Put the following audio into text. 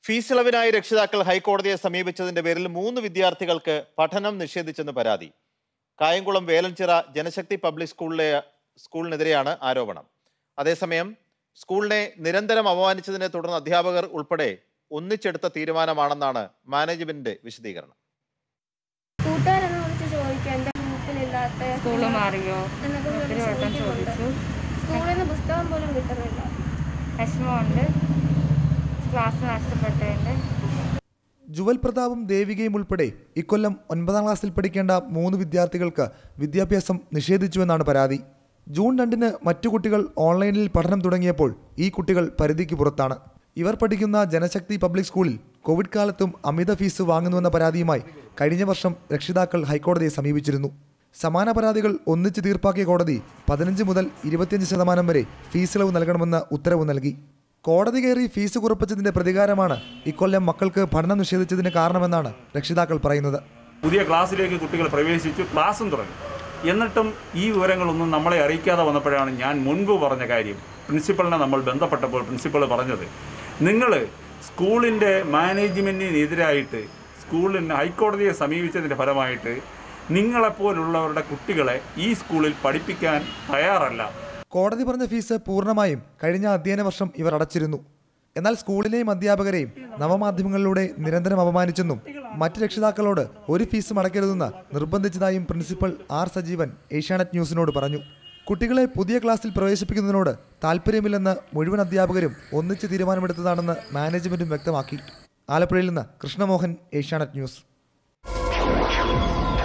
fees ഇളവിനായി രക്ഷിതാക്കൾ ഹൈക്കോടതിയെ സമീപിച്ചതിന്റെ പേരിൽ മൂന്ന് വിദ്യാർത്ഥികൾക്ക് പഠനം നിഷേധിച്ചെന്ന് പരാതി കായംകുളം വേലഞ്ചിറ ജനശക്തി പബ്ലിക് സ്കൂളിലെ സ്കൂളിനെതിരെയാണ് ആരോപണം അതേസമയം സ്കൂളിനെ നിരന്തരം അപമാനിച്ചതിനെ തുടർന്ന് അധ്യാപകർ ഉൾപ്പെടെ ഒന്നിച്ചെടുത്ത തീരുമാനമാണെന്നാണ് മാനേജ്മെന്റിന്റെ വിശദീകരണം കൂട്ടുകാരെന്ന് വിളിച്ച് ചോദിക്കുക എൻ്റെ ഗ്രൂപ്പിലില്ലാത്ത സ്കൂള് മാറിയോ എന്നൊക്കെ ഒത്തിരി വിളിച്ച് വട്ടം ചോദിക്കുന്നുണ്ട് ചോദിച്ചു സ്കൂളിൽ നിന്ന് പുസ്തകം പോലും കിട്ടുന്നില്ല വിഷമമുണ്ട് ക്ലാസ് നഷ്ടപ്പെട്ടതിൻ്റെ ജുവൽ പ്രതാപും ദേവികയും ഉൾപ്പെടെ ഇക്കൊല്ലം ഒൻപതാം ക്ലാസ്സിൽ പഠിക്കേണ്ട മൂന്ന് വിദ്യാർത്ഥികൾക്ക് വിദ്യാഭ്യാസം നിഷേധിച്ചുവെന്നാണ് പരാതി ജൂൺ രണ്ടിന് മറ്റു കുട്ടികൾ ഓൺലൈനിൽ പഠനം തുടങ്ങിയപ്പോൾ ഈ കുട്ടികൾ പരിധിക്ക് പുറത്താണ് ഇവർ പഠിക്കുന്ന ജനശക്തി പബ്ലിക് സ്കൂളിൽ കോവിഡ് കാലത്തും അമിത ഫീസ് വാങ്ങുന്നുവെന്ന പരാതിയുമായി കഴിഞ്ഞ വർഷം രക്ഷിതാക്കൾ ഹൈക്കോടതിയെ സമീപിച്ചിരുന്നു സമാന പരാതികൾ ഒന്നിച്ച് തീർപ്പാക്കിയ കോടതി പതിനഞ്ച് മുതൽ ഇരുപത്തിയഞ്ച് ശതമാനം വരെ ഫീസ് ഇളവ് നൽകണമെന്ന് ഉത്തരവ് നൽകി കോടതി കയറി ഫീസ് കുറപ്പിച്ചതിന്റെ പ്രതികാരമാണ് ഇക്കൊല്ലം മക്കൾക്ക് പഠനം നിഷേധിച്ചതിന് കാരണമെന്നാണ് രക്ഷിതാക്കൾ പറയുന്നത് പുതിയ ക്ലാസ്സിലേക്ക് കുട്ടികൾ പ്രവേശിച്ചു ക്ലാസ്സും തുടങ്ങി എന്നിട്ടും ഈ വിവരങ്ങളൊന്നും നമ്മളെ അറിയിക്കാതെ വന്നപ്പോഴാണ് ഞാൻ മുൻപ് പറഞ്ഞ കാര്യം പ്രിൻസിപ്പളിനെ നമ്മൾ ബന്ധപ്പെട്ടപ്പോൾ പ്രിൻസിപ്പൾ പറഞ്ഞത് നിങ്ങൾ സ്കൂളിൻ്റെ മാനേജ്മെൻറ്റിനെതിരായിട്ട് സ്കൂളിന് ഹൈക്കോടതിയെ സമീപിച്ചതിൻ്റെ ഫലമായിട്ട് നിങ്ങളെപ്പോലുള്ളവരുടെ കുട്ടികളെ ഈ സ്കൂളിൽ പഠിപ്പിക്കാൻ തയ്യാറല്ല കോടതി പറഞ്ഞ ഫീസ് പൂർണ്ണമായും കഴിഞ്ഞ അധ്യയന വർഷം ഇവർ അടച്ചിരുന്നു എന്നാൽ സ്കൂളിലെയും അധ്യാപകരെയും നവമാധ്യമങ്ങളിലൂടെ നിരന്തരം അപമാനിച്ചെന്നും മറ്റ് രക്ഷിതാക്കളോട് ഒരു ഫീസും അടയ്ക്കരുതെന്ന് നിർബന്ധിച്ചതായും പ്രിൻസിപ്പൽ ആർ സജീവൻ ഏഷ്യാനെറ്റ് ന്യൂസിനോട് പറഞ്ഞു കുട്ടികളെ പുതിയ ക്ലാസ്സിൽ പ്രവേശിപ്പിക്കുന്നതിനോട് താല്പര്യമില്ലെന്ന് മുഴുവൻ അധ്യാപകരും ഒന്നിച്ച് തീരുമാനമെടുത്തതാണെന്ന് മാനേജ്മെന്റും വ്യക്തമാക്കി ആലപ്പുഴയിൽ നിന്ന് കൃഷ്ണമോഹൻ ഏഷ്യാനെറ്റ് ന്യൂസ്